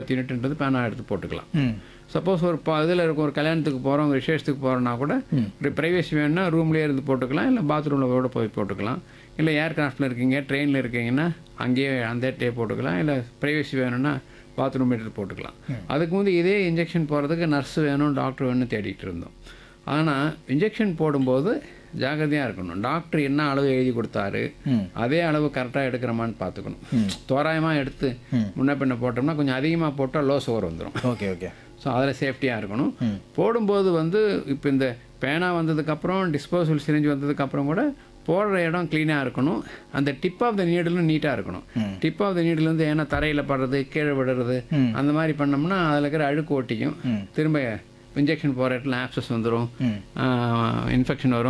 பத்து யூனிட்ன்றது பேனா எடுத்து போட்டுக்கலாம் ம் சப்போஸ் ஒரு ப இதில் இருக்கும் ஒரு கல்யாணத்துக்கு போகிறோம் ஒரு விசேஷத்துக்கு போகிறோன்னா கூட ஒரு ப்ரைவேசி வேணும்னா ரூம்லேயே இருந்து போட்டுக்கலாம் இல்லை பாத்ரூமில் கூட போய் போட்டுக்கலாம் இல்லை ஏர்கிராஃப்டில் இருக்கீங்க ட்ரெயினில் இருக்கீங்கன்னா அங்கேயே அந்த டே போட்டுக்கலாம் இல்லை ப்ரைவேசி வேணும்னா பாத்ரூம் எடுத்து போட்டுக்கலாம் அதுக்கு வந்து இதே இன்ஜெக்ஷன் போகிறதுக்கு நர்ஸ் வேணும் டாக்டர் வேணும் தேடிட்டு இருந்தோம் ஆனால் இன்ஜெக்ஷன் போடும்போது ஜாகிரதையாக இருக்கணும் டாக்டர் என்ன அளவு எழுதி கொடுத்தாரு ம். அதே அளவு கரெக்டாக எடுக்கிறோமான்னு பார்த்துக்கணும் தோராயமாக எடுத்து முன்ன பின்ன போட்டோம்னா கொஞ்சம் அதிகமாக போட்டால் லோ சுகர் வந்துடும் ஓகே ஓகே ஸோ அதில் சேஃப்டியாக இருக்கணும் போடும்போது வந்து இப்போ இந்த பேனா வந்ததுக்கப்புறம் டிஸ்போசபிள் சிரிஞ்சு வந்ததுக்கப்புறம் கூட போடுற இடம் க்ளீனாக இருக்கணும் அந்த டிப் ஆஃப் த நீடிலும் நீட்டாக இருக்கணும் டிப் ஆஃப் த நீடில் வந்து ஏன்னா தரையில் படுறது கீழே விடுறது அந்த மாதிரி பண்ணோம்னா அதில் இருக்கிற அழுக்கு ஒட்டிக்கும் திரும்ப இன்ஜெக்ஷன் போகிற இடத்துல ஆப்சஸ் வந்துடும் இன்ஃபெக்ஷன் வரும்